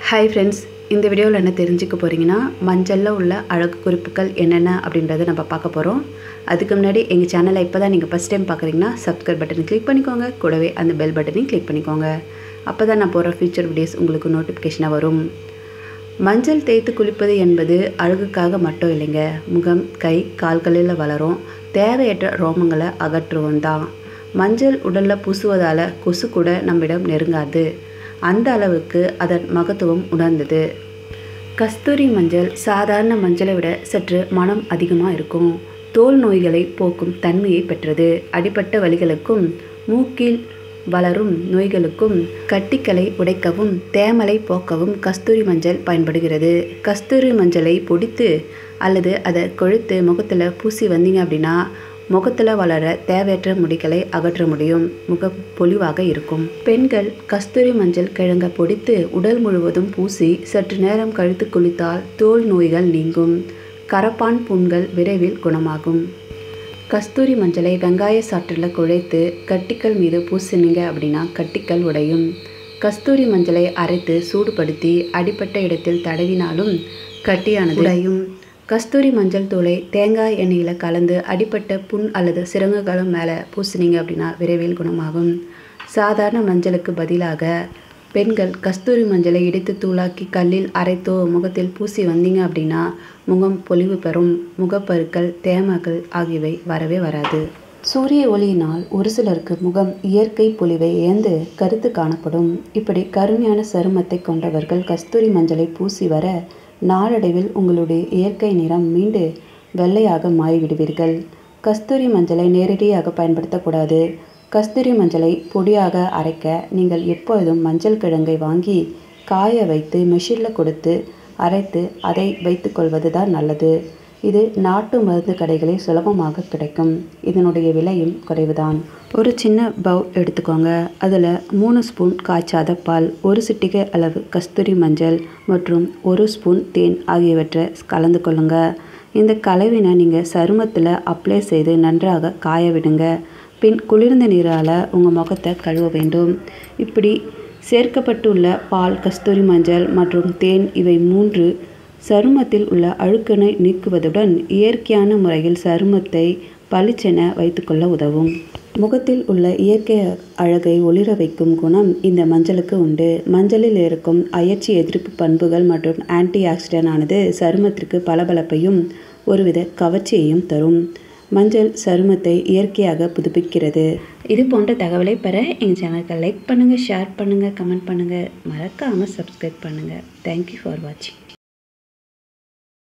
hi friends இந்த வீடியோவில் என்ன தெரிஞ்சுக்க போகிறீங்கன்னா மஞ்சளில் உள்ள அழகு குறிப்புகள் என்னென்ன அப்படின்றத நம்ம பார்க்க போகிறோம் அதுக்கு முன்னாடி எங்கள் சேனலை இப்போ தான் நீங்கள் ஃபஸ்ட் டைம் பார்க்குறீங்கன்னா சப்ஸ்கிரைப் பட்டனை கிளிக் பண்ணிக்கோங்க கூடவே அந்த பெல் பட்டனையும் கிளிக் பண்ணிக்கோங்க அப்போ தான் நான் போகிற ஃபியூச்சர் வீடியோஸ் உங்களுக்கு நோட்டிஃபிகேஷனாக வரும் மஞ்சள் தேய்த்து குளிப்பது என்பது அழகுக்காக மட்டும் இல்லைங்க முகம் கை கால்களில் வளரும் தேவையற்ற ரோமங்களை அகற்றுவோம் தான் மஞ்சள் உடலில் பூசுவதால் கொசு கூட நம்மிடம் நெருங்காது அந்த அளவுக்கு அதன் மகத்துவம் உணர்ந்தது கஸ்தூரி மஞ்சள் சாதாரண மஞ்சளை விட சற்று மனம் அதிகமாக இருக்கும் தோல் நோய்களை போக்கும் தன்மையை பெற்றது அடிப்பட்ட வலிகளுக்கும் மூக்கில் வளரும் நோய்களுக்கும் கட்டிகளை உடைக்கவும் தேமலை போக்கவும் கஸ்தூரி மஞ்சள் பயன்படுகிறது கஸ்தூரி மஞ்சளை பொடித்து அல்லது அதை கொழுத்து முகத்தில் பூசி வந்தீங்க அப்படின்னா முகத்தில் வளர தேவையற்ற முடிகளை அகற்ற முடியும் முக பொலிவாக இருக்கும் பெண்கள் கஸ்தூரி மஞ்சள் கிழங்க பொடித்து உடல் முழுவதும் பூசி சற்று நேரம் கழித்து குளித்தால் தோல் நோய்கள் நீங்கும் கரப்பான் புண்கள் விரைவில் குணமாகும் கஸ்தூரி மஞ்சளை வெங்காய சாற்றில் குழைத்து கட்டிக்கல் மீது பூசினீங்க அப்படின்னா கட்டிக்கல் உடையும் கஸ்தூரி மஞ்சளை அரைத்து சூடுபடுத்தி அடிப்பட்ட இடத்தில் தடவினாலும் கட்டியானது உடையும் கஸ்தூரி மஞ்சள் தூளை தேங்காய் எண்ணெயில் கலந்து அடிப்பட்ட புண் அல்லது சிறங்குகளும் மேலே பூசினீங்க அப்படின்னா விரைவில் குணமாகும் சாதாரண மஞ்சளுக்கு பதிலாக பெண்கள் கஸ்தூரி மஞ்சளை இடித்து தூளாக்கி கல்லில் அரைத்தோ முகத்தில் பூசி வந்தீங்க அப்படின்னா முகம் பொலிவு பெறும் முகப்பருக்கள் தேமகள் ஆகியவை வரவே வராது சூரிய ஒளியினால் ஒரு சிலருக்கு முகம் இயற்கை பொலிவை இழந்து கருத்து காணப்படும் இப்படி கருமையான சருமத்தை கொண்டவர்கள் கஸ்தூரி மஞ்சளை பூசி வர நாளடைவில் உங்களுடைய இயற்கை நிறம் மீண்டு வெள்ளையாக மாறிவிடுவீர்கள் கஸ்தூரி மஞ்சளை நேரடியாக பயன்படுத்தக்கூடாது கஸ்தூரி மஞ்சளை பொடியாக அரைக்க நீங்கள் எப்பொழுதும் மஞ்சள் கிழங்கை வாங்கி காய வைத்து மெஷினில் கொடுத்து அரைத்து அதை வைத்துக்கொள்வது தான் நல்லது இது நாட்டு மருந்து கடைகளில் சுலபமாக கிடைக்கும் இதனுடைய விலையும் குறைவுதான் ஒரு சின்ன பவுல் எடுத்துக்கோங்க அதில் மூணு ஸ்பூன் காய்ச்சாத பால் ஒரு சிட்டிகை அளவு கஸ்தூரி மஞ்சள் மற்றும் ஒரு ஸ்பூன் தேன் ஆகியவற்றை கலந்து கொள்ளுங்க இந்த கலவினை நீங்கள் சருமத்தில் அப்ளை செய்து நன்றாக காய விடுங்க பின் குளிர்ந்த நீரால் உங்கள் முகத்தை கழுவ வேண்டும் இப்படி சேர்க்கப்பட்டுள்ள பால் கஸ்தூரி மஞ்சள் மற்றும் தேன் இவை மூன்று சருமத்தில் உள்ள அழுக்கினை நீக்குவதுடன் இயற்கையான முறையில் சருமத்தை பளிச்சென வைத்துக்கொள்ள உதவும் முகத்தில் உள்ள இயற்கை அழகை ஒளிர வைக்கும் குணம் இந்த மஞ்சளுக்கு உண்டு மஞ்சளில் இருக்கும் அயற்சி எதிர்ப்பு பண்புகள் மற்றும் ஆன்டி ஆக்சிடென்ட் ஆனது சருமத்திற்கு பளபளப்பையும் ஒருவித கவர்ச்சியையும் தரும் மஞ்சள் சருமத்தை இயற்கையாக புதுப்பிக்கிறது இது போன்ற தகவலை பெற எங்கள் சேனலுக்கு லைக் பண்ணுங்கள் ஷேர் பண்ணுங்கள் கமெண்ட் பண்ணுங்கள் மறக்காமல் சப்ஸ்கிரைப் பண்ணுங்கள் தேங்க்யூ ஃபார் வாட்சிங்